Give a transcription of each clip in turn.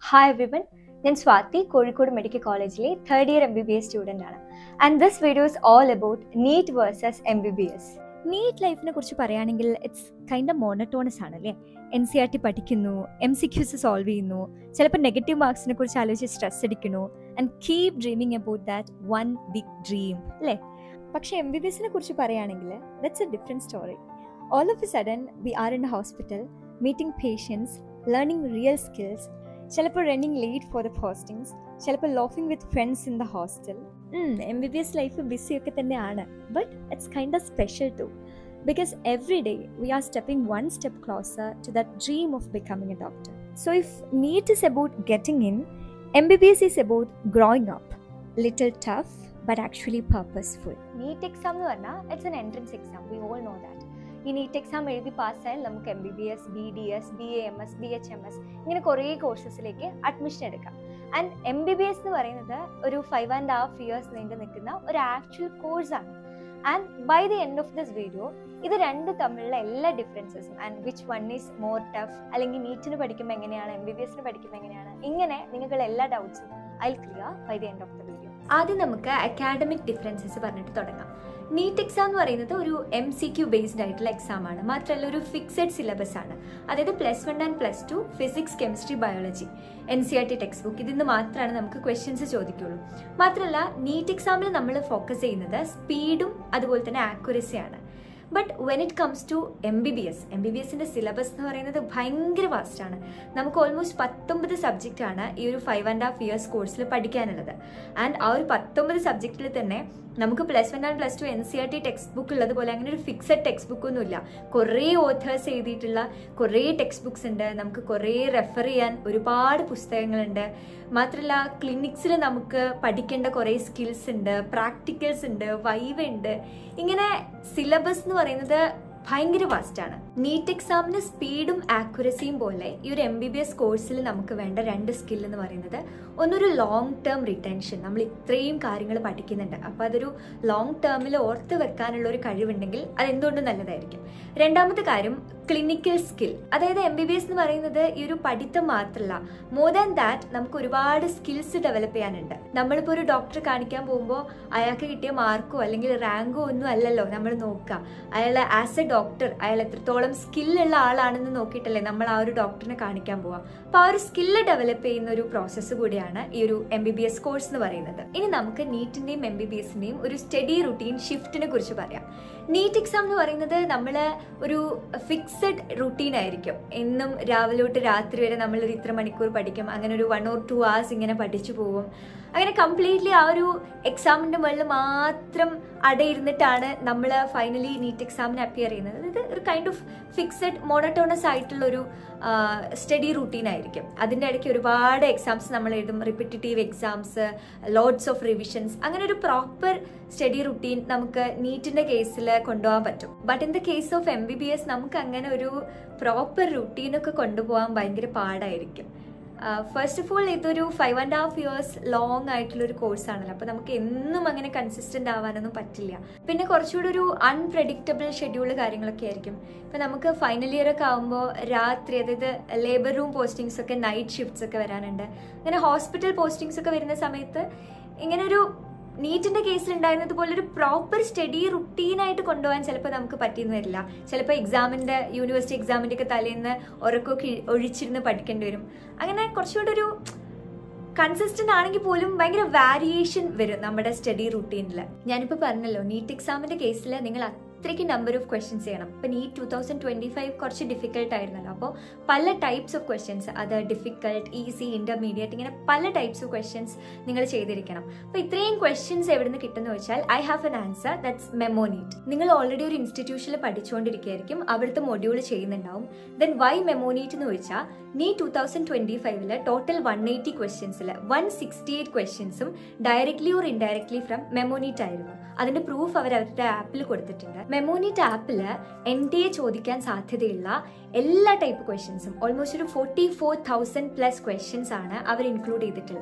hi everyone ഞാൻ Swathi Kozhikode medical കോളേജിലെ third year M B B S student ആണ് and this video is all about NEET versus M B B S NEET ലൈഫിനെ കുറിച്ച് പറയുകയാണെങ്കിൽ it's kind of monotonous ആണ് അല്ലേ N C R T പഠിക്കുന്നു M C Qs solve ചെയ്യുന്നു ചിലപ്പോൾ negative മാർക്സിനെ കുറിച്ച് ആലോചിച്ച് സ്ട്രെസ് അടിക്കുന്നു and keep dreaming about that one big dream അല്ലേ പക്ഷേ എം ബി ബി എസിനെ കുറിച്ച് പറയുകയാണെങ്കിൽ that's a different story all of a sudden we are in a hospital meeting patients learning real skills ചിലപ്പോൾ running late for the postings ചിലപ്പോൾ laughing with friends in the hostel M B B S life ബിസിയൊക്കെ തന്നെയാണ് but it's kind of special too because every day we are stepping one step closer to that dream of becoming a doctor so if NEET is about getting in M B B S is about growing up little tough but actually purposeful NEET exam എന്ന് പറഞ്ഞാൽ it's en entrance exam we all know that ഈ NEET exam എഴുതി പാസ്സായാൽ നമുക്ക് M B B S B D S B A M S B H M S ഇങ്ങനെ കുറേ കോഴ്സസിലേക്ക് admission എടുക്കാം and M B B S എന്ന് പറയുന്നത് ഒരു ഫൈവ് ആൻഡ് ഹാഫ് ഇയേഴ്സ് നീണ്ടു നിൽക്കുന്ന ഒരു ആക്ച്വൽ കോഴ്സാണ് and by the end of this video ഇത് രണ്ട് തമ്മിലുള്ള എല്ലാ ഡിഫറൻസസും and which one is more tough അല്ലെങ്കിൽ നീറ്റിന് പഠിക്കുമ്പോൾ എങ്ങനെയാണ് എം ബി ബി എസിന് പഠിക്കുമ്പോൾ എങ്ങനെയാണ് ഇങ്ങനെ നിങ്ങൾക്കുള്ള എല്ലാ ഡൗട്ട്സും I clear by the end of the video ആദ്യം നമുക്ക് അക്കാഡമിക് ഡിഫറൻസസ് പറഞ്ഞിട്ട് തുടങ്ങാം നീറ്റ് എക്സാം എന്ന് പറയുന്നത് ഒരു എം സി ക്യു ബേസ്ഡ് ആയിട്ടുള്ള എക്സാം ആണ് മാത്രമല്ല ഒരു ഫിക്സഡ് സിലബസ് ആണ് അതായത് plus one and plus two physics chemistry biology N C R T text book ഇതിൽ നിന്ന് മാത്രമാണ് നമുക്ക് ക്വസ്റ്റ്യൻസ് ചോദിക്കുള്ളൂ മാത്രമല്ല നീറ്റ് എക്സാമിൽ നമ്മൾ ഫോക്കസ് ചെയ്യുന്നത് സ്പീഡും അതുപോലെ തന്നെ ആക്യുറസിയാണ് but when it comes to M B B S M B B എസിന്റെ സിലബസ് എന്ന് പറയുന്നത് ഭയങ്കര വാസ്റ്റ് ആണ് നമുക്ക് ഓൾമോസ്റ്റ് പത്തൊമ്പത് സബ്ജക്റ്റ് ആണ് ഈ ഒരു ഫൈവ് ആൻഡ് ഹാഫ് ഇയേഴ്സ് കോഴ്സിൽ പഠിക്കാനുള്ളത് ആൻഡ് ആ ഒരു പത്തൊമ്പത് സബ്ജക്റ്റിൽ തന്നെ നമുക്ക് plus one and plus two N C R T text book ഉള്ളതുപോലെ അങ്ങനെ ഒരു ഫിക്സഡ് ടെക്സ്റ്റ് ബുക്ക് ഒന്നുമില്ല കുറേ ഓഥേഴ്സ് എഴുതിയിട്ടുള്ള കുറേ ടെക്സ്റ്റ് ബുക്സ് ഉണ്ട് നമുക്ക് കുറേ റെഫർ ചെയ്യാൻ ഒരുപാട് പുസ്തകങ്ങളുണ്ട് മാത്രമല്ല ക്ലിനിക്സിൽ നമുക്ക് പഠിക്കേണ്ട കുറേ സ്കിൽസ് ഉണ്ട് പ്രാക്ടിക്കൽസ് ഉണ്ട് വൈവ് ഉണ്ട് ഇങ്ങനെ സിലബസ് എന്ന് പറയുന്നത് ഭയങ്കര വാസ്റ്റാണ് നീറ്റ് എക്സാമിന് സ്പീഡും ആക്യുറസിയും പോലെ ഈ ഒരു എം ബി ബി എസ് കോഴ്സിൽ നമുക്ക് വേണ്ട രണ്ട് സ്കിൽ എന്ന് പറയുന്നത് ഒന്നൊരു ലോങ് ടേം റിട്ടൻഷൻ നമ്മൾ ഇത്രയും കാര്യങ്ങൾ പഠിക്കുന്നുണ്ട് അപ്പോൾ അതൊരു ലോങ് ടേമിൽ ഓർത്ത് വെക്കാനുള്ള ഒരു കഴിവുണ്ടെങ്കിൽ അത് എന്തുകൊണ്ടും നല്ലതായിരിക്കും രണ്ടാമത്തെ കാര്യം ക്ലിനിക്കൽ സ്കിൽ അതായത് എം ബി ബി എസ് എന്ന് പറയുന്നത് ഈ ഒരു പഠിത്തം മാത്രമല്ല മോർ ദാൻ ദാറ്റ് നമുക്ക് ഒരുപാട് സ്കിൽസ് ഡെവലപ്പ് ചെയ്യാനുണ്ട് നമ്മളിപ്പോൾ ഒരു ഡോക്ടറെ കാണിക്കാൻ പോകുമ്പോൾ അയാൾക്ക് കിട്ടിയ മാർക്കോ അല്ലെങ്കിൽ റാങ്കോ ഒന്നും അല്ലല്ലോ നമ്മൾ നോക്കുക അയാൾ ആസ് എ ഡോക്ടർ അയാൾ എത്രത്തോളം സ്കില്ലുള്ള ആളാണെന്ന് നോക്കിയിട്ടല്ലേ നമ്മൾ ആ ഒരു ഡോക്ടറിനെ കാണിക്കാൻ പോവുക അപ്പോൾ ആ ഒരു സ്കില്ല് ഡെവലപ്പ് ചെയ്യുന്ന ഒരു പ്രോസസ്സ് കൂടിയാണ് ഈ ഒരു M B B S course എന്ന് പറയുന്നത് ഇനി നമുക്ക് നീറ്റിന്റെയും എം ബി ബി എസിന്റെയും ഒരു സ്റ്റഡി റുട്ടീൻ ഷിഫ്റ്റിനെ കുറിച്ച് പറയാം നീറ്റ് എക്സാം എന്ന് പറയുന്നത് നമ്മൾ ഒരു ഫിക്സഡ് റുട്ടീൻ ആയിരിക്കും എന്നും രാവിലെ തൊട്ട് രാത്രി വരെ നമ്മൾ ഒരു ഇത്ര മണിക്കൂർ പഠിക്കും അങ്ങനെ ഒരു വൺ ഓർ ടു hours ഇങ്ങനെ പഠിച്ചു പോകും അങ്ങനെ കംപ്ലീറ്റ്ലി ആ ഒരു എക്സാമിൻ്റെ മുകളിൽ മാത്രം അടയിരുന്നിട്ടാണ് നമ്മൾ ഫൈനലി നീറ്റ് എക്സാമിന് അപ്പിയർ ചെയ്യുന്നത് ഇത് ഒരു കൈൻഡ് ഓഫ് ഫിക്സഡ് മോണോട്ടോണസ് ആയിട്ടുള്ള ഒരു സ്റ്റഡി റൂട്ടീൻ ആയിരിക്കും അതിൻ്റെ ഇടയ്ക്ക് ഒരുപാട് എക്സാംസ് നമ്മൾ എഴുതും repetitive exams loads of revisions അങ്ങനെ ഒരു പ്രോപ്പർ സ്റ്റഡി റുട്ടീൻ നമുക്ക് നീറ്റിന്റെ കേസിൽ കൊണ്ടുപോകാൻ പറ്റും but in the case of M B B S നമുക്ക് അങ്ങനെ ഒരു പ്രോപ്പർ റുട്ടീനൊക്കെ കൊണ്ടുപോകാൻ ഭയങ്കര പാടായിരിക്കും ഫസ്റ്റ് ഓഫ് ഓൾ ഇതൊരു five and half years long ആയിട്ടുള്ള ഒരു കോഴ്സ് ആണല്ലോ അപ്പോൾ നമുക്ക് എന്നും അങ്ങനെ കൺസിസ്റ്റന്റ് ആവാനൊന്നും പറ്റില്ല പിന്നെ കുറച്ചുകൂടി ഒരു അൺപ്രഡിക്റ്റബിൾ ഷെഡ്യൂൾ കാര്യങ്ങളൊക്കെ ആയിരിക്കും ഇപ്പം നമുക്ക് ഫൈനൽ ഇയർ ഒക്കെ ആകുമ്പോൾ രാത്രി അതായത് ലേബർ റൂം പോസ്റ്റിങ്സ് ഒക്കെ നൈറ്റ് ഷിഫ്റ്റ്സ് ഒക്കെ വരാനുണ്ട് അങ്ങനെ ഹോസ്പിറ്റൽ പോസ്റ്റിങ്സ് ഒക്കെ വരുന്ന സമയത്ത് ഇങ്ങനെ ഒരു നീറ്റിന്റെ കേസിൽ ഉണ്ടായിരുന്നത് പോലെ ഒരു പ്രോപ്പർ സ്റ്റഡി റുട്ടീനായിട്ട് കൊണ്ടുപോകാൻ ചിലപ്പോൾ നമുക്ക് പറ്റിയെന്ന് വരില്ല ചിലപ്പോൾ എക്സാമിന്റെ യൂണിവേഴ്സിറ്റി എക്സാമിന്റെ ഒക്കെ തലേന്ന് ഉറക്കമൊക്കെ ഒഴിച്ചിരുന്ന് പഠിക്കേണ്ടി വരും അങ്ങനെ കുറച്ചുകൂടെ ഒരു കൺസിസ്റ്റന്റ് ആണെങ്കിൽ പോലും ഭയങ്കര വാരിയേഷൻ വരും നമ്മുടെ സ്റ്റഡി റുട്ടീനിൽ ഞാനിപ്പോൾ പറഞ്ഞല്ലോ നീറ്റ് എക്സാമിന്റെ കേസിൽ നിങ്ങൾ അത്രയ്ക്ക് നമ്പർ ഓഫ് ക്വസ്റ്റ്യൻസ് ചെയ്യണം ഇപ്പം NEET two thousand twenty five കുറച്ച് ഡിഫിക്കൽട്ട് ആയിരുന്നല്ലോ അപ്പോൾ പല ടൈപ്സ് ഓഫ് ക്വസ്റ്റ്യൻസ് അത് ഡിഫിക്കൽട്ട് ഈസി ഇന്റർമീഡിയറ്റ് ഇങ്ങനെ പല ടൈപ്സ് ഓഫ് ക്വസ്റ്റ്യൻസ് നിങ്ങൾ ചെയ്തിരിക്കണം അപ്പോൾ ഇത്രയും ക്വസ്റ്റ്യൻസ് എവിടെ നിന്ന് കിട്ടുന്ന വെച്ചാൽ I have an answer that's Memo NEET നിങ്ങൾ ഓൾറെഡി ഒരു ഇൻസ്റ്റിറ്റ്യൂഷനിൽ പഠിച്ചുകൊണ്ടിരിക്കുകയായിരിക്കും അവിടുത്തെ മൊഡ്യൂൾ ചെയ്യുന്നുണ്ടാവും ദെൻ വൈ മെമോ നീറ്റ് എന്ന് വെച്ചാൽ നീ ടു തൗസൻഡ് ട്വന്റി ഫൈവില് ടോട്ടൽ വൺ എയ്റ്റി ക്വസ്റ്റ്യൻസിൽ വൺ സിക്സ്റ്റി എയ്റ്റ് ക്വസ്റ്റ്യൻസും directly or indirectly from MemoNEET ആയിരുന്നു അതിന്റെ പ്രൂഫ് അവർ അവരുടെ ആപ്പിൽ കൊടുത്തിട്ടുണ്ട് മെമോനീറ്റ് ആപ്പിൽ എൻ ഡി എ ചോദിക്കാൻ സാധ്യതയുള്ള എല്ലാ ടൈപ്പ് ക്വസ്റ്റ്യൻസും ഓൾമോസ്റ്റ് ഒരു forty four thousand plus questions ആണ് അവർ ഇൻക്ലൂഡ് ചെയ്തിട്ടുള്ളത്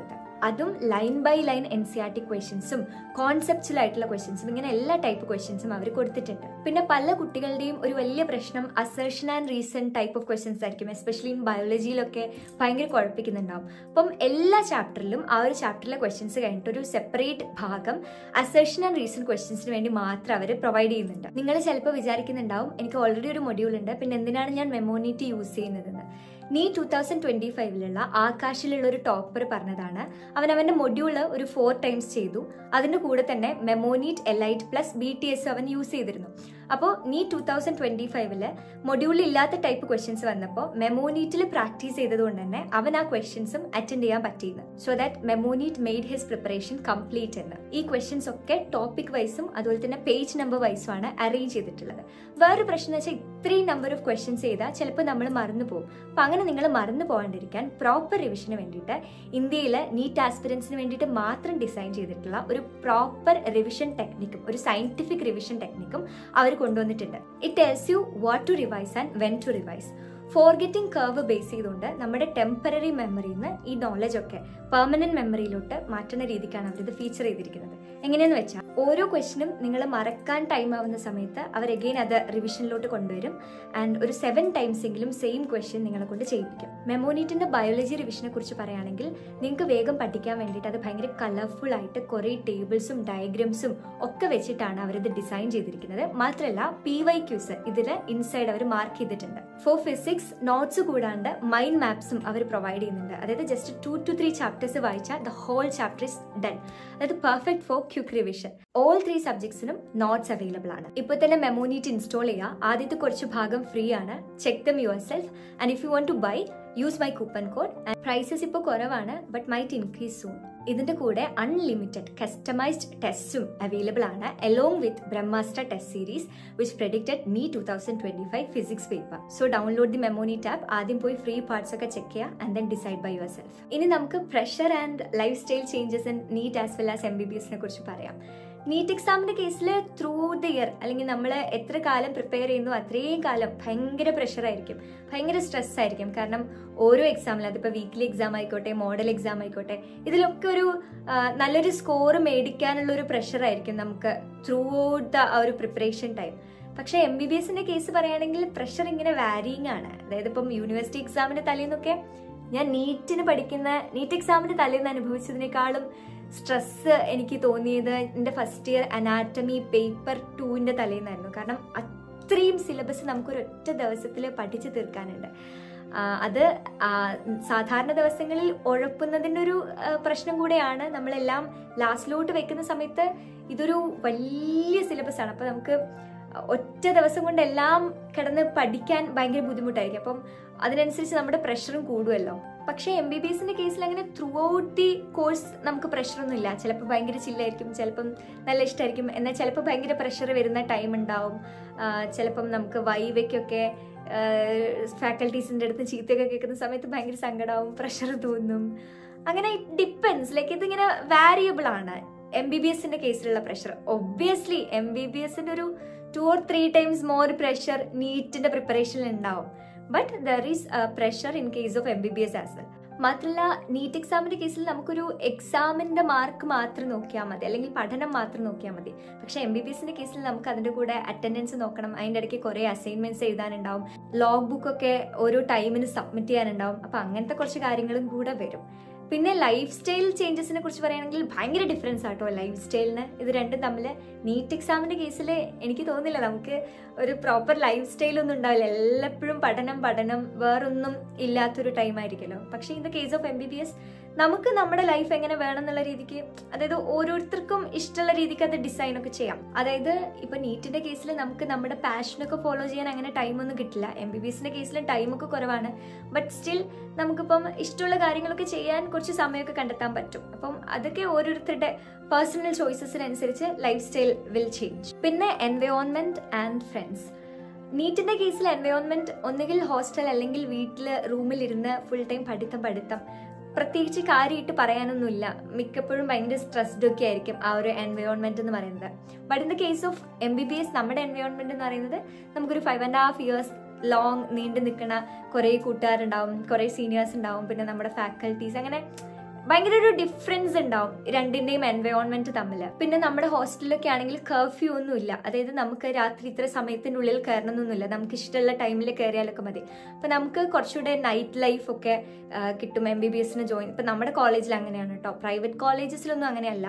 അതും line by line N C R T ക്വസ്റ്റ്യൻസും കോൺസെപ്റ്റുവൽ ആയിട്ടുള്ള ക്വസ്റ്റ്യൻസും ഇങ്ങനെ എല്ലാ ടൈപ്പ് ക്വസ്റ്റ്യൻസും അവർ കൊടുത്തിട്ടുണ്ട് പിന്നെ പല കുട്ടികളുടെയും ഒരു വലിയ പ്രശ്നം assertion and reason type of questions ആയിരിക്കും എസ്പെഷ്യലി ഇൻ ബയോളജിയിലൊക്കെ ഭയങ്കര കുഴപ്പിക്കുന്നുണ്ടാവും അപ്പം എല്ലാ ചാപ്റ്ററിലും ആ ഒരു ചാപ്റ്ററിലെ ക്വസ്റ്റ്യൻസ് കഴിഞ്ഞിട്ട് ഒരു സെപ്പറേറ്റ് ഭാഗം അസേർഷൻ ആൻഡ് റീസൺ ക്വസ്റ്റ്യൻസിന് വേണ്ടി മാത്രം അവർ പ്രൊവൈഡ് ചെയ്യുന്നുണ്ട് നിങ്ങൾ ചിലപ്പോൾ വിചാരിക്കുന്നുണ്ടാവും എനിക്ക് ഓൾറെഡി ഒരു മൊഡ്യൂൾ ഉണ്ട് പിന്നെ എന്തിനാണ് ഞാൻ മെമോണിറ്റി യൂസ് ചെയ്യുന്നതെന്ന് നീ ടൂ തൗസൻഡ് ട്വന്റി ഫൈവിലുള്ള ആകാശിലുള്ള ഒരു ടോപ്പർ പറഞ്ഞതാണ് അവൻ അവന്റെ മൊഡ്യൂള് ഒരു ഫോർ ടൈംസ് ചെയ്തു അതിന്റെ കൂടെ തന്നെ MemoNEET elite plus B T S അവൻ യൂസ് ചെയ്തിരുന്നു അപ്പോൾ നീ ടൂ തൗസൻഡ് ട്വന്റി ഫൈവില് മൊഡ്യൂളിൽ ഇല്ലാത്ത ടൈപ്പ് ക്വസ്റ്റ്യൻസ് വന്നപ്പോൾ മെമോനീറ്റിൽ പ്രാക്ടീസ് ചെയ്തതുകൊണ്ട് തന്നെ അവൻ ആ ക്വസ്റ്റ്യൻസും അറ്റൻഡ് ചെയ്യാൻ പറ്റിയിരുന്നു so that MemoNEET made his preparation complete എന്ന് ഈ ക്വസ്റ്റ്യൻസ് ഒക്കെ ടോപ്പിക് വൈസും അതുപോലെ തന്നെ പേജ് നമ്പർ വൈസും ആണ് അറേഞ്ച് ചെയ്തിട്ടുള്ളത് വേറൊരു പ്രശ്നം എന്ന് വെച്ചാൽ ഇത്രയും നമ്പർ ഓഫ് ക്വസ്റ്റ്യൻസ് ചെയ്താൽ ചിലപ്പോൾ നമ്മൾ മറന്നു പോകും അപ്പം അങ്ങനെ നിങ്ങൾ മറന്നു പോകാണ്ടിരിക്കാൻ പ്രോപ്പർ റിവിഷന് വേണ്ടിയിട്ട് ഇന്ത്യയിൽ നീറ്റ് ആസ്പിറൻസിന് വേണ്ടിയിട്ട് മാത്രം ഡിസൈൻ ചെയ്തിട്ടുള്ള ഒരു പ്രോപ്പർ റിവിഷൻ ടെക്നിക്കും ഒരു സയന്റിഫിക് റിവിഷൻ ടെക്നിക്കും അവർ കൊണ്ടുവന്നിട്ടുണ്ട് it tells you what to revise and when to revise forgetting curve base ചെയ്തുകൊണ്ട് നമ്മുടെ ടെമ്പററി മെമ്മറിയിൽ നിന്ന് ഈ നോളജ് ഒക്കെ പെർമനന്റ് മെമ്മറിയിലോട്ട് മാറ്റുന്ന രീതിക്കാണ് അവർ ഇത് ഫീച്ചർ ചെയ്തിരിക്കുന്നത് എങ്ങനെയെന്ന് വെച്ചാൽ ഓരോ ക്വസ്റ്റിനും നിങ്ങൾ മറക്കാൻ ടൈം ആവുന്ന സമയത്ത് അവർ എഗെയിൻ അത് റിവിഷനിലോട്ട് കൊണ്ടുവരും ആൻഡ് ഒരു സെവൻ ടൈംസ് എങ്കിലും സെയിം ക്വസ്റ്റ്യൻ നിങ്ങളെ കൊണ്ട് ചെയ്യിപ്പിക്കും മെമോനീറ്റിന്റെ ബയോളജി റിവിഷനെ കുറിച്ച് പറയുകയാണെങ്കിൽ നിങ്ങൾക്ക് വേഗം പഠിക്കാൻ വേണ്ടിയിട്ട് അത് ഭയങ്കര കളർഫുൾ ആയിട്ട് കുറേ ടേബിൾസും ഡയഗ്രംസും ഒക്കെ വെച്ചിട്ടാണ് അവരിത് ഡിസൈൻ ചെയ്തിരിക്കുന്നത് മാത്രമല്ല പി വൈ ക്യൂസ് ഇതിൽ ഇൻസൈഡ് അവർ മാർക്ക് ചെയ്തിട്ടുണ്ട് ഫോർ ഫിസിക്സ് നോട്ട്സ് കൂടാണ്ട് മൈൻഡ് മാപ്സും അവർ പ്രൊവൈഡ് ചെയ്യുന്നുണ്ട് അതായത് just two two three chapters വായിച്ചാൽ the whole chapter is done അതായത് perfect for quick revision all three സബ്ജക്ട്സിനും നോട്ട്സ് അവൈലബിൾ ആണ് ഇപ്പോൾ തന്നെ മെമോനീറ്റ് ഇൻസ്റ്റാൾ ചെയ്യുക ആദ്യത്തെ കുറച്ച് ഭാഗം ഫ്രീ ആണ് check them yourself and if you want to buy use my coupon code and prices ഇപ്പോൾ കുറവാണ് ബട്ട് മൈറ്റ് ഇൻക്രീസ് സൂൺ ഇതിന്റെ കൂടെ അൺലിമിറ്റഡ് കസ്റ്റമൈസ്ഡ് ടെസ്റ്റും അവൈലബിൾ ആണ് along with Brahmastra test series which predicted NEET two thousand twenty five physics paper so download the മെമോണി app ആദ്യം പോയി free parts ഒക്കെ ചെക്ക് ചെയ്യുക and then decide by yourself ഇനി നമുക്ക് pressure and life style changes in NEET as well as M B B എസിനെ കുറിച്ച് പറയാം നീറ്റ് എക്സാമിന്റെ കേസിൽ ത്രൂ ദ ഇയർ അല്ലെങ്കിൽ നമ്മൾ എത്ര കാലം പ്രിപ്പയർ ചെയ്യുന്നു അത്രയും കാലം ഭയങ്കര പ്രഷർ ആയിരിക്കും ഭയങ്കര സ്ട്രെസ് ആയിരിക്കും കാരണം ഓരോ എക്സാമിലും അതിപ്പോൾ വീക്ക്ലി എക്സാം ആയിക്കോട്ടെ മോഡൽ എക്സാം ആയിക്കോട്ടെ ഇതിലൊക്കെ ഒരു ആ, നല്ലൊരു സ്കോർ മേടിക്കാനുള്ള ഒരു പ്രഷർ ആയിരിക്കും നമുക്ക് ത്രൂ ഔട്ട് ദ ആ ഒരു പ്രിപ്പറേഷൻ ടൈം പക്ഷെ എം ബി ബി എസിന്റെ കേസ് പറയുകയാണെങ്കിൽ പ്രഷർ ഇങ്ങനെ വാരിയിങ് ആണ് അതായത് ഇപ്പം യൂണിവേഴ്സിറ്റി എക്സാമിന്റെ തലേന്നൊക്കെ ഞാൻ നീറ്റിന് പഠിക്കുന്ന നീറ്റ് എക്സാമിന്റെ തലേന്ന് അനുഭവിച്ചതിനേക്കാളും സ്ട്രെസ് എനിക്ക് തോന്നിയത് എൻ്റെ ഫസ്റ്റ് ഇയർ അനാറ്റമി പേപ്പർ ടൂവിൻ്റെ തലേന്നായിരുന്നു കാരണം അത്രയും സിലബസ് നമുക്കൊരു ഒറ്റ ദിവസത്തിൽ പഠിച്ചു തീർക്കാനുണ്ട് ആ, അത് ആ, സാധാരണ ദിവസങ്ങളിൽ ഉഴപ്പുന്നതിൻ്റെ ഒരു ആ, പ്രശ്നം കൂടെയാണ് നമ്മളെല്ലാം ലാസ്റ്റിലോട്ട് വെക്കുന്ന സമയത്ത് ഇതൊരു വലിയ സിലബസ് ആണ് അപ്പം നമുക്ക് ഒറ്റ ദിവസം കൊണ്ട് എല്ലാം കിടന്ന് പഠിക്കാൻ ഭയങ്കര ബുദ്ധിമുട്ടായിരിക്കും അപ്പം അതിനനുസരിച്ച് നമ്മുടെ പ്രഷറും കൂടുമല്ലോ പക്ഷേ എം ബി ബി എസിന്റെ കേസിൽ അങ്ങനെ ത്രൂ ഔട്ട് ദി കോഴ്സ് നമുക്ക് പ്രഷറൊന്നും ഇല്ല ചിലപ്പോൾ ഭയങ്കര ചില്ലായിരിക്കും ചിലപ്പം നല്ല ഇഷ്ടമായിരിക്കും എന്നാൽ ചിലപ്പോൾ ഭയങ്കര പ്രഷർ വരുന്ന ടൈം ഉണ്ടാവും ആ, ചിലപ്പം നമുക്ക് വൈവയ്ക്കൊക്കെ ഫാക്കൽറ്റീസിൻ്റെ അടുത്ത് ചീത്തയൊക്കെ കേൾക്കുന്ന സമയത്ത് ഭയങ്കര സങ്കടമാവും പ്രഷർ തോന്നും അങ്ങനെ ഡിപ്പെൻസ് ലൈക്ക് ഇതിങ്ങനെ വാരിയബിൾ ആണ് എം ബി ബി എസിന്റെ കേസിലുള്ള pressure obviously M B B എസിന്റെ ഒരു two or three times more pressure നീറ്റിന്റെ പ്രിപ്പറേഷനിൽ ഉണ്ടാവും but there is pressure in case of M B B S as well മാത്രമല്ല നീറ്റ് എക്സാമിന്റെ കേസിൽ നമുക്കൊരു എക്സാമിന്റെ മാർക്ക് മാത്രം നോക്കിയാൽ മതി അല്ലെങ്കിൽ പഠനം മാത്രം നോക്കിയാൽ മതി പക്ഷെ എം ബി ബി എസിന്റെ കേസിൽ നമുക്ക് അതിന്റെ കൂടെ അറ്റൻഡൻസ് നോക്കണം അതിന്റെ ഇടയ്ക്ക് കുറെ അസൈൻമെന്റ്സ് എഴുതാനുണ്ടാവും ലോഗ് ബുക്ക് ഒക്കെ ഓരോ ടൈമിന് സബ്മിറ്റ് ചെയ്യാനുണ്ടാവും അപ്പൊ അങ്ങനത്തെ കുറച്ച് കാര്യങ്ങളും കൂടെ വരും പിന്നെ ലൈഫ് സ്റ്റൈൽ ചേഞ്ചസിനെ കുറിച്ച് പറയുകയാണെങ്കിൽ ഭയങ്കര ഡിഫറൻസ് ആട്ടോ ലൈഫ് സ്റ്റൈലിന് ഇത് രണ്ടും തമ്മിൽ നീറ്റ് എക്സാമിന്റെ കേസിൽ എനിക്ക് തോന്നുന്നില്ല നമുക്ക് ഒരു പ്രോപ്പർ ലൈഫ് സ്റ്റൈൽ ഒന്നും ഉണ്ടാവില്ല എല്ലപ്പോഴും പഠനം പഠനം വേറൊന്നും ഇല്ലാത്തൊരു ടൈം ആയിരിക്കുമല്ലോ പക്ഷേ in the case of M B B S നമുക്ക് നമ്മുടെ ലൈഫ് എങ്ങനെ വേണം എന്നുള്ള രീതിക്ക് അതായത് ഓരോരുത്തർക്കും ഇഷ്ടമുള്ള രീതിക്ക് അത് ഡിസൈൻ ഒക്കെ ചെയ്യാം അതായത് ഇപ്പൊ നീറ്റിന്റെ കേസിൽ നമുക്ക് നമ്മുടെ പാഷനൊക്കെ ഫോളോ ചെയ്യാൻ അങ്ങനെ ടൈമൊന്നും കിട്ടില്ല എം ബി ബി എസിന്റെ കേസിൽ ടൈമൊക്കെ കുറവാണ് ബട്ട് സ്റ്റിൽ നമുക്കിപ്പം ഇഷ്ടമുള്ള കാര്യങ്ങളൊക്കെ ചെയ്യാൻ കുറച്ച് സമയമൊക്കെ കണ്ടെത്താൻ പറ്റും അപ്പം അതൊക്കെ ഓരോരുത്തരുടെ പേഴ്സണൽ ചോയ്സസിനനുസരിച്ച് ലൈഫ് സ്റ്റൈൽ വിൽ ചേഞ്ച് പിന്നെ എൻവയോൺമെന്റ് ആൻഡ് ഫ്രണ്ട്സ് നീറ്റിന്റെ കേസിൽ എൻവയോൺമെന്റ് ഒന്നുകിൽ ഹോസ്റ്റൽ അല്ലെങ്കിൽ വീട്ടിൽ റൂമിലിരുന്ന് ഫുൾ ടൈം പഠിത്തം പഠിത്തം പ്രത്യേകിച്ച് കാര്യമായിട്ട് പറയാനൊന്നുമില്ല മിക്കപ്പോഴും ഭയങ്കര സ്ട്രെസ്ഡ് ഒക്കെ ആയിരിക്കും ആ ഒരു എൻവയോൺമെന്റ് എന്ന് പറയുന്നത് but in the case of M B B S നമ്മുടെ എൻവയോൺമെന്റ് എന്ന് പറയുന്നത് നമുക്കൊരു five and half years long നീണ്ടു നിൽക്കുന്ന കുറേ കൂട്ടുകാരുണ്ടാവും കുറേ സീനിയേഴ്സ് ഉണ്ടാവും പിന്നെ നമ്മുടെ ഫാക്കൽറ്റീസ് അങ്ങനെ ഭയങ്കര ഒരു ഡിഫറൻസ് ഉണ്ടാവും രണ്ടിന്റെയും എൻവയോൺമെന്റ് തമ്മിൽ പിന്നെ നമ്മുടെ ഹോസ്റ്റലിലൊക്കെ ആണെങ്കിൽ കർഫ്യൂ ഒന്നും ഇല്ല അതായത് നമുക്ക് രാത്രി ഇത്ര സമയത്തിനുള്ളിൽ കയറണമെന്നൊന്നുമില്ല നമുക്ക് ഇഷ്ടമുള്ള ടൈമിൽ കയറിയാലൊക്കെ മതി അപ്പൊ നമുക്ക് കുറച്ചുകൂടെ നൈറ്റ് ലൈഫ് ഒക്കെ ആ, കിട്ടും എം ബി ബി എസിന് ജോയിൻ ഇപ്പൊ നമ്മുടെ കോളേജിൽ അങ്ങനെയാണ് കേട്ടോ പ്രൈവറ്റ് കോളേജസിലൊന്നും അങ്ങനെയല്ല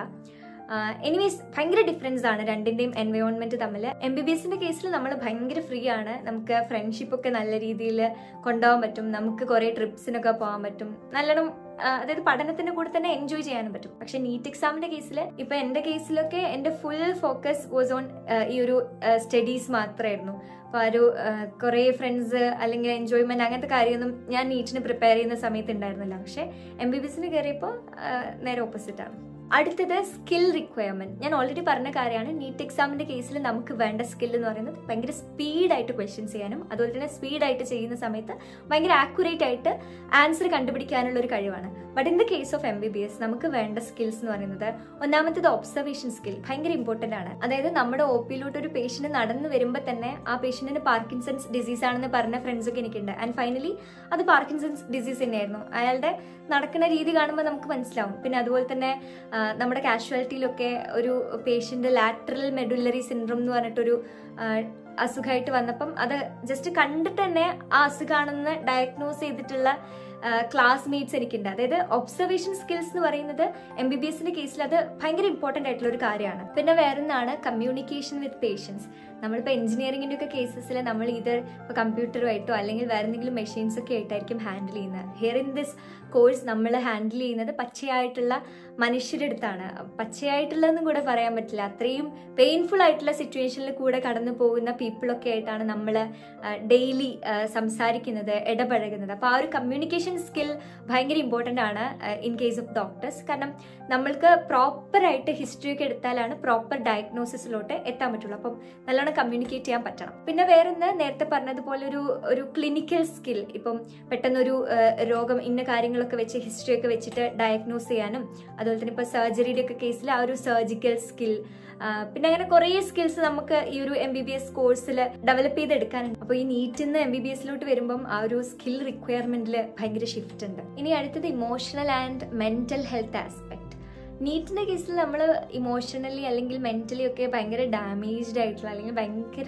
എനിവേസ് ഭയങ്കര ഡിഫറൻസ് ആണ് രണ്ടിന്റെയും എൻവയോൺമെന്റ് തമ്മിൽ എം ബി ബി എസിന്റെ കേസിൽ നമ്മൾ ഭയങ്കര ഫ്രീ ആണ് നമുക്ക് ഫ്രണ്ട്ഷിപ്പ് ഒക്കെ നല്ല രീതിയിൽ കൊണ്ടുപോകാൻ പറ്റും നമുക്ക് കുറെ ട്രിപ്സിനൊക്കെ പോകാൻ പറ്റും നല്ലോണം ആ, അതായത് പഠനത്തിന്റെ കൂടെ തന്നെ എൻജോയ് ചെയ്യാനും പറ്റും പക്ഷെ നീറ്റ് എക്സാമിന്റെ കേസിൽ ഇപ്പൊ എന്റെ കേസിലൊക്കെ എന്റെ ഫുൾ ഫോക്കസ് വാസ് ഓൺ ഈ ഒരു സ്റ്റഡീസ് മാത്രമായിരുന്നു അപ്പൊ ആ ഒരു കുറെ ഫ്രണ്ട്സ് അല്ലെങ്കിൽ എൻജോയ്മെന്റ് അങ്ങനത്തെ കാര്യമൊന്നും ഞാൻ നീറ്റിന് പ്രിപ്പയർ ചെയ്യുന്ന സമയത്ത് ഉണ്ടായിരുന്നില്ല പക്ഷെ എം ബി ബി എസിന് കയറിയപ്പോൾ നേരെ ഓപ്പോസിറ്റ് ആണ് അടുത്തത് സ്കിൽ റിക്വയർമെന്റ് ഞാൻ ഓൾറെഡി പറഞ്ഞ കാര്യമാണ് നീറ്റ് എക്സാമിന്റെ കേസിൽ നമുക്ക് വേണ്ട സ്കിൽ എന്ന് പറയുന്നത് ഭയങ്കര സ്പീഡായിട്ട് ക്വസ്റ്റ്യൻസ് ചെയ്യാനും അതുപോലെ തന്നെ സ്പീഡായിട്ട് ചെയ്യുന്ന സമയത്ത് ഭയങ്കര ആക്യുറേറ്റ് ആയിട്ട് ആൻസർ കണ്ടുപിടിക്കാനുള്ള ഒരു കഴിവാണ് but in the case of M B B S നമുക്ക് വേണ്ട സ്കിൽസ് എന്ന് പറയുന്നത് ഒന്നാമത്തേത് ഒബ്സർവേഷൻ സ്കിൽ ഭയങ്കര ഇമ്പോർട്ടന്റ് ആണ് അതായത് നമ്മുടെ ഒ പിയിലോട്ട് ഒരു പേഷ്യന്റ് നടന്നു വരുമ്പോൾ തന്നെ ആ പേഷ്യന്റിന് പാർക്കിൻസൺസ് ഡിസീസ് ആണെന്ന് പറഞ്ഞ ഫ്രണ്ട്സ് ഒക്കെ എനിക്കുണ്ട് ആൻഡ് ഫൈനലി അത് പാർക്കിൻസൺസ് ഡിസീസ് തന്നെയായിരുന്നു അയാളുടെ നടക്കുന്ന രീതി കാണുമ്പോൾ നമുക്ക് മനസ്സിലാവും പിന്നെ അതുപോലെ തന്നെ ആ, നമ്മുടെ കാഷ്വാലിറ്റിയിലൊക്കെ ഒരു പേഷ്യന്റ് ലാറ്ററൽ മെഡുലറി സിൻഡ്രോം എന്ന് പറഞ്ഞിട്ടൊരു ആ, അസുഖമായിട്ട് വന്നപ്പം അത് ജസ്റ്റ് കണ്ടിട്ട് തന്നെ ആ അസുഖമാണെന്ന് ഡയഗ്നോസ് ചെയ്തിട്ടുള്ള ക്ലാസ്മേറ്റ്സ് എനിക്കുണ്ട് അതായത് ഒബ്സർവേഷൻ സ്കിൽസ് എന്ന് പറയുന്നത് എം ബി ബി എസിന്റെ കേസിൽ അത് ഭയങ്കര ഇമ്പോർട്ടന്റ് ആയിട്ടുള്ള ഒരു കാര്യമാണ് പിന്നെ വേറൊന്നാണ് കമ്മ്യൂണിക്കേഷൻ വിത്ത് പേഷ്യൻസ് നമ്മളിപ്പോൾ എഞ്ചിനീയറിംഗിന്റെ ഒക്കെ കേസസിൽ നമ്മൾ ഇത് ഇപ്പോൾ കമ്പ്യൂട്ടറുമായിട്ടോ അല്ലെങ്കിൽ വേറെ എന്തെങ്കിലും മെഷീൻസ് ഒക്കെ ആയിട്ടായിരിക്കും ഹാൻഡിൽ ചെയ്യുന്നത് ഹിയർ ഇൻ ദിസ് കോഴ്സ് നമ്മൾ ഹാൻഡിൽ ചെയ്യുന്നത് പച്ചയായിട്ടുള്ള മനുഷ്യരുടെ അടുത്താണ് പച്ചയായിട്ടുള്ളതെന്നും കൂടെ പറയാൻ പറ്റില്ല അത്രയും പെയിൻഫുൾ ആയിട്ടുള്ള സിറ്റുവേഷനിൽ കൂടെ കടന്നു പോകുന്ന പീപ്പിളൊക്കെ ആയിട്ടാണ് നമ്മൾ ഡെയിലി സംസാരിക്കുന്നത് ഇടപഴകുന്നത് അപ്പോൾ ആ ഒരു കമ്മ്യൂണിക്കേഷൻ സ്കിൽ ഭയങ്കര ഇമ്പോർട്ടൻ്റ് ആണ് ഇൻ കേസ് ഓഫ് ഡോക്ടേഴ്സ് കാരണം നമ്മൾക്ക് പ്രോപ്പറായിട്ട് ഹിസ്റ്ററി ഒക്കെ എടുത്താലാണ് പ്രോപ്പർ ഡയഗ്നോസിസിലോട്ട് എത്താൻ പറ്റുള്ളൂ അപ്പം നല്ലോണം കമ്മ്യൂണിക്കേറ്റ് ചെയ്യാൻ പറ്റണം പിന്നെ വേറൊന്ന് നേരത്തെ പറഞ്ഞതുപോലെ ഒരു ഒരു ക്ലിനിക്കൽ സ്കിൽ ഇപ്പം പെട്ടെന്നൊരു ആ, രോഗം ഇന്ന കാര്യങ്ങളൊക്കെ വെച്ച് ഹിസ്റ്ററി ഒക്കെ വെച്ചിട്ട് ഡയഗ്നോസ് ചെയ്യാനും അതുപോലെ തന്നെ ഇപ്പോൾ സർജറിയുടെ ഒക്കെ കേസിൽ ആ ഒരു സർജിക്കൽ സ്കിൽ പിന്നെ അങ്ങനെ കുറേ സ്കിൽസ് നമുക്ക് ഈ ഒരു എം ബി ബി എസ് കോഴ്സിൽ ഡെവലപ്പ് ചെയ്തെടുക്കാനുണ്ട് അപ്പോൾ ഈ നീറ്റിൽ നിന്ന് എം ബി ബി എസിലോട്ട് വരുമ്പം ആ ഒരു സ്കിൽ റിക്വയർമെന്റിൽ ഭയങ്കര ഷിഫ്റ്റ് ഉണ്ട് ഇനി അടുത്തത് emotional and mental health aspect നീറ്റിന്റെ കേസിൽ നമ്മൾ ഇമോഷണലി അല്ലെങ്കിൽ മെന്റലി ഒക്കെ ഭയങ്കര ഡാമേജ്ഡ് ആയിട്ടുള്ള അല്ലെങ്കിൽ ഭയങ്കര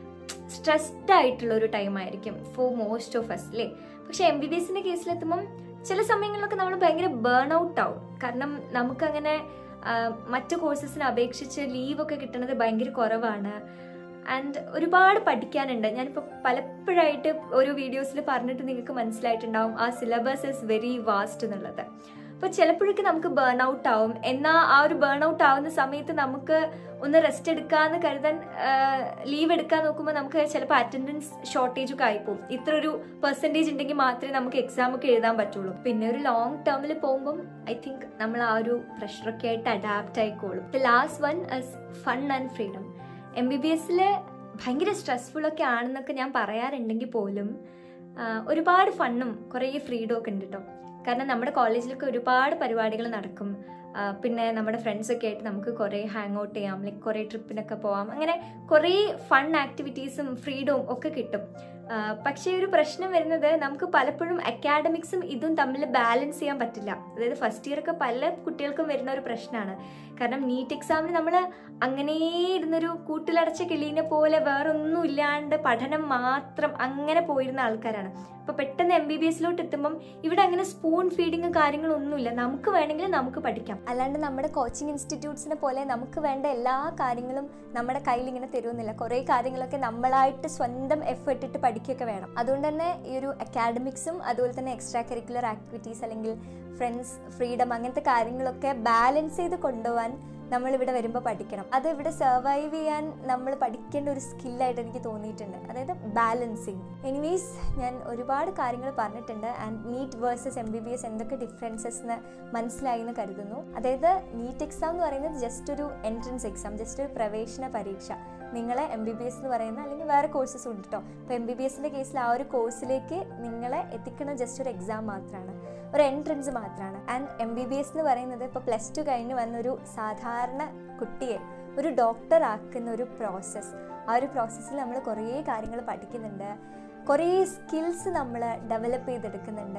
സ്ട്രെസ്ഡ് ആയിട്ടുള്ള ഒരു ടൈം ആയിരിക്കും ഫോർ മോസ്റ്റ് ഓഫ് അസ് അല്ലേ പക്ഷെ എം ബി ബി എസിന്റെ കേസിലെത്തുമ്പം ചില സമയങ്ങളിലൊക്കെ നമ്മൾ ഭയങ്കര ബേൺ ഔട്ട് ആവും കാരണം നമുക്കങ്ങനെ ആ, മറ്റ് കോഴ്സസിനെ അപേക്ഷിച്ച് ലീവൊക്കെ കിട്ടുന്നത് ഭയങ്കര കുറവാണ് ആൻഡ് ഒരുപാട് പഠിക്കാനുണ്ട് ഞാനിപ്പോൾ പലപ്പോഴായിട്ട് ഓരോ വീഡിയോസിൽ പറഞ്ഞിട്ട് നിങ്ങൾക്ക് മനസ്സിലായിട്ടുണ്ടാവും ആ സിലബസ് ഇസ് വെരി വാസ്റ്റ് എന്നുള്ളത് അപ്പോൾ ചിലപ്പോഴൊക്കെ നമുക്ക് ബേൺ ഔട്ട് ആവും എന്നാൽ ആ ഒരു ബേൺ ഔട്ട് ആവുന്ന സമയത്ത് നമുക്ക് ഒന്ന് റെസ്റ്റ് എടുക്കാന്ന് കരുതാൻ ലീവ് എടുക്കാൻ നോക്കുമ്പോൾ നമുക്ക് ചിലപ്പോൾ അറ്റൻഡൻസ് ഷോർട്ടേജ് ഒക്കെ ആയിപ്പോവും ഇത്ര ഒരു പെർസെൻറ്റേജ് ഉണ്ടെങ്കിൽ മാത്രമേ നമുക്ക് എക്സാം ഒക്കെ എഴുതാൻ പറ്റുള്ളൂ പിന്നെ ഒരു ലോങ് ടേമിൽ പോകുമ്പം ഐ തിങ്ക് നമ്മൾ ആ ഒരു പ്രഷറൊക്കെ ആയിട്ട് അഡാപ്റ്റ് ആയിക്കോളും the last one is fun and freedom M B B എസിൽ ഭയങ്കര സ്ട്രെസ്ഫുൾ ഒക്കെ ആണെന്നൊക്കെ ഞാൻ പറയാറുണ്ടെങ്കിൽ പോലും ആ, ഒരുപാട് ഫണ്ണും കുറേ ഫ്രീഡം ഒക്കെ ഉണ്ട് കേട്ടോ കാരണം നമ്മുടെ കോളേജിലൊക്കെ ഒരുപാട് പരിപാടികൾ നടക്കും ആ, പിന്നെ നമ്മുടെ ഫ്രണ്ട്സൊക്കെ ആയിട്ട് നമുക്ക് കുറേ ഹാങ് ഔട്ട് ചെയ്യാം ലൈക്ക് കുറേ ട്രിപ്പിനൊക്കെ പോവാം അങ്ങനെ കുറേ ഫൺ ആക്ടിവിറ്റീസും ഫ്രീഡവും ഒക്കെ കിട്ടും ആ, പക്ഷേ ഒരു പ്രശ്നം വരുന്നത് നമുക്ക് പലപ്പോഴും അക്കാഡമിക്സും ഇതും തമ്മിൽ ബാലൻസ് ചെയ്യാൻ പറ്റില്ല അതായത് ഫസ്റ്റ് ഇയർ ഒക്കെ പല കുട്ടികൾക്കും വരുന്ന ഒരു പ്രശ്നമാണ് കാരണം നീറ്റ് എക്സാമിന് നമ്മൾ അങ്ങനെ ഇരുന്നൊരു കൂട്ടിലടച്ച കിളീനെ പോലെ വേറൊന്നും ഇല്ലാണ്ട് പഠനം മാത്രം അങ്ങനെ പോയിരുന്ന ആൾക്കാരാണ് അപ്പോൾ പെട്ടെന്ന് എം ബി ബി എസിലോട്ട് എത്തുമ്പം ഇവിടെ അങ്ങനെ സ്പൂൺ ഫീഡിങ് കാര്യങ്ങളൊന്നുമില്ല നമുക്ക് വേണമെങ്കിൽ നമുക്ക് പഠിക്കാം അല്ലാണ്ട് നമ്മുടെ കോച്ചിങ് ഇൻസ്റ്റിറ്റ്യൂട്ട്സിനെ പോലെ നമുക്ക് വേണ്ട എല്ലാ കാര്യങ്ങളും നമ്മുടെ കയ്യിൽ ഇങ്ങനെ തരുമെന്നില്ല കുറേ കാര്യങ്ങളൊക്കെ നമ്മളായിട്ട് സ്വന്തം എഫേർട്ട് ഇട്ട് പഠിക്കുകയൊക്കെ വേണം അതുകൊണ്ട് തന്നെ ഈ ഒരു അക്കാഡമിക്സും അതുപോലെ തന്നെ എക്സ്ട്രാ കരിക്കുലർ ആക്ടിവിറ്റീസ് അല്ലെങ്കിൽ ഫ്രണ്ട്സ് ഫ്രീഡം അങ്ങനത്തെ കാര്യങ്ങളൊക്കെ ബാലൻസ് ചെയ്ത് കൊണ്ടുപോകാൻ നമ്മൾ ഇവിടെ വരുമ്പോൾ പഠിക്കണം അത് ഇവിടെ സർവൈവ് ചെയ്യാൻ നമ്മൾ പഠിക്കേണ്ട ഒരു സ്കില്ലായിട്ട് എനിക്ക് തോന്നിയിട്ടുണ്ട് അതായത് ബാലൻസിങ് എനിവേസ് ഞാൻ ഒരുപാട് കാര്യങ്ങൾ പറഞ്ഞിട്ടുണ്ട് and NEET versus M B B S എന്തൊക്കെ ഡിഫറൻസസ് എന്ന് മനസ്സിലായി എന്ന് കരുതുന്നു അതായത് നീറ്റ് എക്സാം എന്ന് പറയുന്നത് ജസ്റ്റ് ഒരു എൻട്രൻസ് എക്സാം ജസ്റ്റ് ഒരു പ്രവേശന പരീക്ഷ നിങ്ങളെ എം ബി ബി എസ് എന്ന് പറയുന്ന അല്ലെങ്കിൽ വേറെ കോഴ്സസ് ഉണ്ട് കേട്ടോ അപ്പോൾ എം ബി ബി എസിൻ്റെ കേസിൽ ആ ഒരു കോഴ്സിലേക്ക് നിങ്ങളെ എത്തിക്കുന്ന ജസ്റ്റ് ഒരു എക്സാം മാത്രമാണ് ഒരു എൻട്രൻസ് മാത്രമാണ് and M B B S എന്ന് പറയുന്നത് ഇപ്പോൾ പ്ലസ് ടു കഴിഞ്ഞ് വന്നൊരു സാധാരണ കുട്ടിയെ ഒരു ഡോക്ടർ ആക്കുന്ന ഒരു പ്രോസസ്സ് ആ ഒരു പ്രോസസ്സിൽ നമ്മൾ കുറേ കാര്യങ്ങൾ പഠിക്കുന്നുണ്ട് കുറേ സ്കിൽസ് നമ്മൾ ഡെവലപ്പ് ചെയ്തെടുക്കുന്നുണ്ട്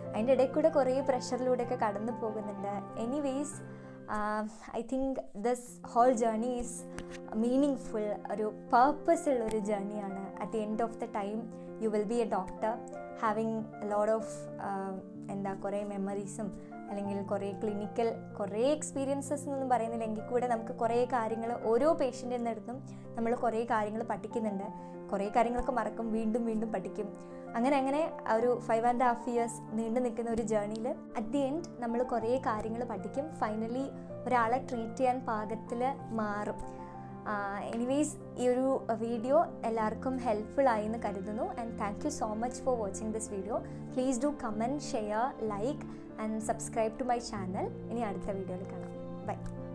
അതിൻ്റെ ഇടയിൽ കൂടെ കുറേ പ്രഷറിലൂടെയൊക്കെ കടന്നു പോകുന്നുണ്ട് anyways I think this whole journey is meaningful ഒരു പർപ്പസ് ഉള്ള ഒരു ജേർണിയാണ് at the end of the time you will be a doctor having load of എന്താ കുറേ മെമ്മറീസും അല്ലെങ്കിൽ കുറേ ക്ലിനിക്കൽ കുറേ എക്സ്പീരിയൻസസ് എന്നൊന്നും പറയുന്നില്ല എങ്കിൽ കൂടെ നമുക്ക് കുറേ കാര്യങ്ങൾ ഓരോ പേഷ്യൻ്റിൽ നിന്നെടുത്തും നമ്മൾ കുറേ കാര്യങ്ങൾ പഠിക്കുന്നുണ്ട് കുറേ കാര്യങ്ങളൊക്കെ മറക്കും വീണ്ടും വീണ്ടും പഠിക്കും അങ്ങനെ അങ്ങനെ ആ ഒരു ഫൈവ് ആൻഡ് ഹാഫ് ഇയേഴ്സ് നീണ്ടു നിൽക്കുന്ന ഒരു ജേർണിയിൽ അറ്റ് ദി എൻഡ് നമ്മൾ കുറേ കാര്യങ്ങൾ പഠിക്കും ഫൈനലി ഒരാളെ ട്രീറ്റ് ചെയ്യാൻ പാകത്തിൽ മാറും എനിവേസ് ഈ ഒരു വീഡിയോ എല്ലാവർക്കും ഹെൽപ്ഫുൾ ആയി എന്ന് കരുതുന്നു and thank you so much for watching this video please do comment share like and subscribe to my channel ഇനി അടുത്ത വീഡിയോയിൽ കാണാം ബൈ